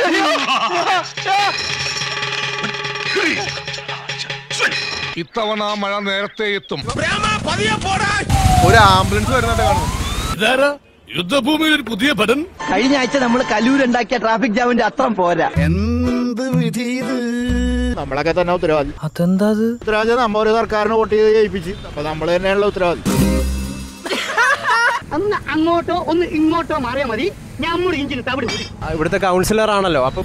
ഇത്തവണ മഴ നേരത്തെ എത്തും ഒരു ആംബുലൻസ് വരുന്നുണ്ട് കാണുന്നു ഇതാരാ യുദ്ധഭൂമിയിൽ ഒരു പുതിയ പടൻ കഴിഞ്ഞ ആഴ്ച നമ്മൾ കലൂരുണ്ടാക്കിയ ട്രാഫിക് ജാമിന്റെ അത്രം പോരാ എന്ത് വിധി ഇത് നമ്മളൊക്കെ തന്നെ ഉത്തരവാദി അതെന്താ ഉത്തരവാദി നമ്മ ഒരു സർക്കാരിനെ വോട്ട് ചെയ്ത് ജയിപ്പിച്ച് അപ്പൊ നമ്മൾ തന്നെയുള്ള ഉത്തരവാദി ഒന്ന് അങ്ങോട്ടോ ഒന്ന് ഇങ്ങോട്ടോ മാറിയാ മതി ഞാൻ അങ്ങോട്ട് ഇഞ്ചിന് തവിട് പിടി ഇവിടുത്തെ കൗൺസിലർ ആണല്ലോ അപ്പൊ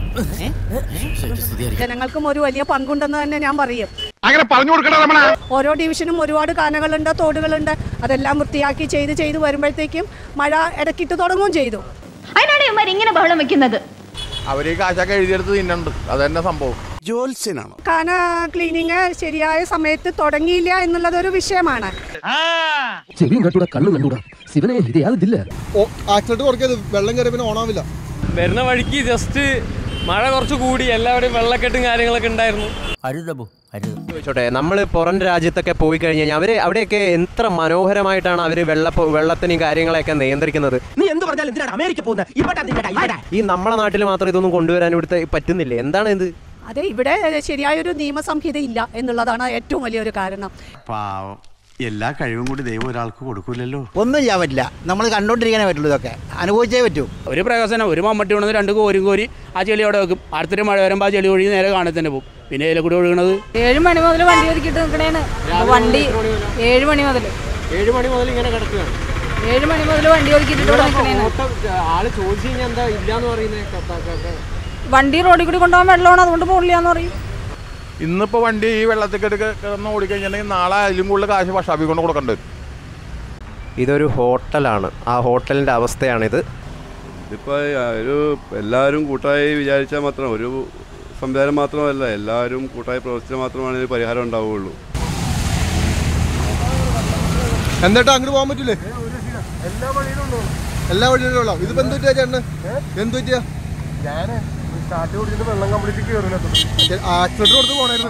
ജനങ്ങൾക്കും ഒരു വലിയ പങ്കുണ്ടെന്ന് തന്നെ ഞാൻ പറയും അങ്ങനെ പറഞ്ഞു കൊടുക്കണ രമണ ഓരോ ഡിവിഷനും ഒരുപാട് കാനകളുണ്ട് തോടുകളുണ്ട് അതെല്ലാം വൃത്തിയാക്കി ചെയ്ത് ചെയ്ത് വരുമ്പോഴത്തേക്കും മഴ ഇടക്കിട്ട് തുടങ്ങുകയും ചെയ്തു അതിനാണ് ഇവന്മാർ ഇങ്ങനെ ബഹളം വെക്കുന്നത് അവര് ഈ കാശൊക്കെ എഴുതിയെടുത്ത് തിന്നുണ്ട് അത് തന്നെ സംഭവം കാന ക്ലീനിങ് ശരിയായ സമയത്ത് തുടങ്ങിയില്ല എന്നുള്ളത് ഒരു വിഷയമാണ് ചെവിയും കണ്ടൂടാ കണ്ണും കണ്ടൂടാ ശിവനെ ഇത് യാതില്ല ആക്സിഡന്റ് കുറയ്ക്കത് വെള്ളം കയറി പിന്നെ ഓണാവില്ല വരുന്ന വഴിക്ക് ജസ്റ്റ് മഴ കുറച്ച് കൂടി എല്ലാവരുടെയും വെള്ളക്കെട്ടും കാര്യങ്ങളൊക്കെ ഉണ്ടായിരുന്നു അരുതബു അരുത് ചോദിച്ചോട്ടെ നമ്മൾ പുറം രാജ്യത്തൊക്കെ പോയി കഴിഞ്ഞ് കഴിഞ്ഞാൽ അവര് അവിടെയൊക്കെ എത്ര മനോഹരമായിട്ടാണ് അവര് വെള്ള വെള്ളത്തിനും കാര്യങ്ങളെയൊക്കെ നിയന്ത്രിക്കുന്നത് നീ എന്ത് പറഞ്ഞാലും എന്തിനാണ് അമേരിക്ക പോകുന്നത് ഇവിടെ ഈ നമ്മളെ നാട്ടിൽ മാത്രം ഇതൊന്നും കൊണ്ടുവരാൻ ഇവിടുത്തെ പറ്റുന്നില്ല എന്താണ് ഇത് അതെ ഇവിടെ ശരിയായൊരു നിയമസംഹിത ഇല്ല എന്നുള്ളതാണ് ഏറ്റവും വലിയൊരു കാരണം പാവം എല്ലാ കഴിവും കൂടി ദൈവം ഒരാൾക്ക് കൊടുക്കൂലല്ലോ ഒന്നും ചെയ്യാൻ പറ്റില്ല നമ്മൾ കണ്ടോണ്ടിരിക്കാനേ പറ്റുള്ളൂ ഇതൊക്കെ അനുഭവിച്ചേ പറ്റൂ ഒരു പ്രകാശനം ഒരു മമ്മട്ടി കൊണ്ടുവന്ന് രണ്ട് കോരും കോരി ആ ചെളി അവിടെ വെക്കും അടുത്തൊരു മഴ വരുമ്പോൾ ആ ചെളി ഒഴുകി നേരെ കാണാൻ തന്നെ പോകും പിന്നെ ഇതിലെ കൂടി ഒഴുകണത് ഏഴ് മണി മുതൽ വണ്ടി ഒതുക്കിട്ട് നിൽക്കണേന്ന് വണ്ടി ഏഴ് മണി മുതൽ ഏഴ് മണി മുതൽ ഇങ്ങനെ കിടക്കുകയാണ് ഏഴ് മണി മുതൽ വണ്ടി ഒതുക്കിയിട്ട് ഇവിടെ നിൽക്കണേന്ന് ആള് ചോദിച്ചു കഴിഞ്ഞാൽ എന്താ ഇല്ലാന്ന് പറയുന്നത് വണ്ടി റോഡിൽ കൂടി കൊണ്ടുപോകാൻ വെള്ളമാണ് അതുകൊണ്ട് പോകില്ലാന്ന് പറയും ഇന്നിപ്പോ വണ്ടി ഈ വെള്ളത്തിൽ കിടന്ന് ഓടിക്കഴിഞ്ഞിട്ടുണ്ടെങ്കിൽ നാളെ അതിലും കൂടുതൽ കാശ് ഭക്ഷാഭി കൊണ്ട് കൊടുക്കേണ്ടി വരും ഇതൊരു ഹോട്ടലാണ് ആ ഹോട്ടലിന്റെ അവസ്ഥയാണിത് ഇതിപ്പോ ഒരു എല്ലാവരും കൂട്ടായി വിചാരിച്ചാൽ മാത്രം ഒരു സംവിധാനം മാത്രമല്ല എല്ലാവരും കൂട്ടായി പ്രവർത്തിച്ചാൽ മാത്രമാണ് ഇതിന് പരിഹാരം ഉണ്ടാവുകയുള്ളൂ എന്നിട്ട് അങ്ങോട്ട് പോകാൻ പറ്റില്ലേ എല്ലാ വഴിയിലും ഉള്ള ഇതിപ്പോ എന്ത് പറ്റിയാ ചേട്ടന് എന്ത് പറ്റിയാ ആക്സിഡന്റ് കൊടുത്ത് പോണായിരുന്നു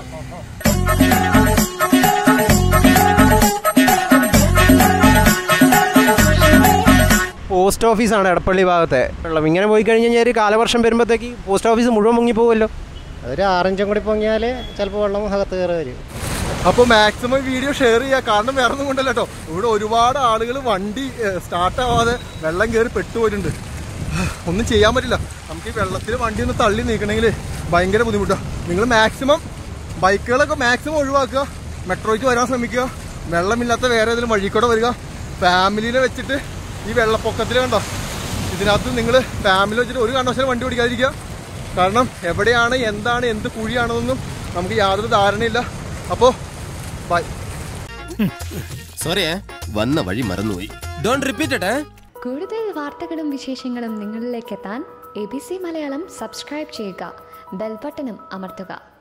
പോസ്റ്റ് ഓഫീസാണ് എടപ്പള്ളി ഭാഗത്തെ വെള്ളം ഇങ്ങനെ പോയി കഴിഞ്ഞ് കഴിഞ്ഞാൽ ഒരു കാലവർഷം വരുമ്പോഴത്തേക്ക് പോസ്റ്റ് ഓഫീസ് മുഴുവൻ മുങ്ങി പോകുമല്ലോ അതൊരു ആറഞ്ചും കൂടി പൊങ്ങിയാൽ ചിലപ്പോൾ വെള്ളം അകത്ത് കയറി വരും അപ്പൊ മാക്സിമം വീഡിയോ ഷെയർ ചെയ്യുക കാരണം വേറെ ഒന്നും കൊണ്ടല്ല കേട്ടോ ഇവിടെ ഒരുപാട് ആളുകൾ വണ്ടി സ്റ്റാർട്ട് ആവാതെ വെള്ളം കയറി പെട്ടുപോയിട്ടുണ്ട് ഒന്നും ചെയ്യാൻ പറ്റില്ല നമുക്ക് ഈ വെള്ളത്തിൽ വണ്ടി ഒന്ന് തള്ളി നീക്കണമെങ്കിൽ ഭയങ്കര ബുദ്ധിമുട്ടാണ് നിങ്ങൾ മാക്സിമം ബൈക്കുകളൊക്കെ മാക്സിമം ഒഴിവാക്കുക മെട്രോയ്ക്ക് വരാൻ ശ്രമിക്കുക വെള്ളമില്ലാത്ത വേറെ ഏതെങ്കിലും വഴി കൂടെ വരിക ഫാമിലിനെ വെച്ചിട്ട് ഈ വെള്ളപ്പൊക്കത്തിൽ കണ്ടോ ഇതിനകത്ത് നിങ്ങൾ ഫാമിലി വെച്ചിട്ട് ഒരു കാരണവശാലും വണ്ടി ഓടിക്കാതിരിക്കുക കാരണം എവിടെയാണ് എന്താണ് എന്ത് കുഴിയാണെന്നൊന്നും നമുക്ക് യാതൊരു ധാരണയില്ല അപ്പോൾ ബൈ സോറിയേ വന്ന വഴി മറന്നുപോയി ഡോണ്ട് റിപ്പീറ്റ് കൂടുതൽ വാർത്തകളും വിശേഷങ്ങളും നിങ്ങളിലേക്ക് എത്താൻ A B C Malayalam subscribe ചെയ്യുക ബെൽബട്ടനും അമർത്തുക